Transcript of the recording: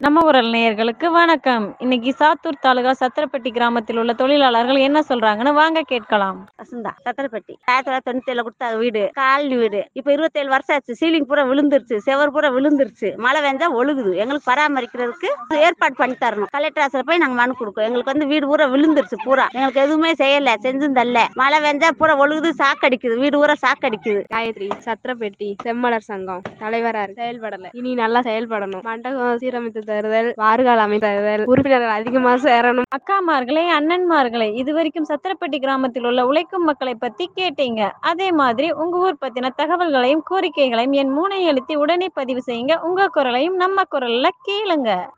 நம்ம ஊரல் நேயர்களுக்கு வணக்கம் இன்னைக்கு சாத்தூர் தாலுகா சத்திரப்பட்டி கிராமத்தில் உள்ள தொழிலாளர்கள் என்ன சொல்றாங்கன்னு வாங்க கேட்கலாம் வசந்தா சத்திரப்பட்டி ஆயிரத்தி தொள்ளாயிரத்தி தொண்ணூத்தி ஏழுல கொடுத்த வீடு காலனி வீடு இப்ப இருபத்தேழு வருஷம் ஆச்சு சீலிங் பூரா விழுந்துருச்சு செவர் பூரா விழுந்துருச்சு மழை வெஞ்சா ஒழுகுது எங்களுக்கு பராமரிக்கிறதுக்கு ஏற்பாடு பண்ணி தரணும் கலெக்டர் ஆசிரியர் போய் நாங்க மனு கொடுக்கோம் எங்களுக்கு வந்து வீடு பூரா விழுந்துருச்சு பூரா எங்களுக்கு எதுவுமே செய்யல செஞ்சும் தரல மழை வெஞ்சா பூரா ஒழுகுது சாக்கடிக்குது வீடு பூரா சாக்கடிக்குது காயத்ரி சத்திரப்பேட்டி செம்மலர் சங்கம் தலைவரா இருக்கு செயல்படல இனி நல்லா செயல்படணும் மண்டபம் சீரமைத்து தருதல் வார்கால் அமைத்து தருதல் உறுப்பினர்கள் அதிகமா சேரணும் அக்காமார்களே அண்ணன்மார்களே இதுவரைக்கும் சத்திரப்பட்டி கிராமத்தில் உள்ள உழைக்கும் மக்களை பத்தி கேட்டீங்க அதே மாதிரி உங்க ஊர் பத்தின தகவல்களையும் கோரிக்கைகளையும் என் மூனை எழுத்தி உடனே பதிவு செய்யுங்க உங்க குரலையும் நம்ம குரல்ல கேளுங்க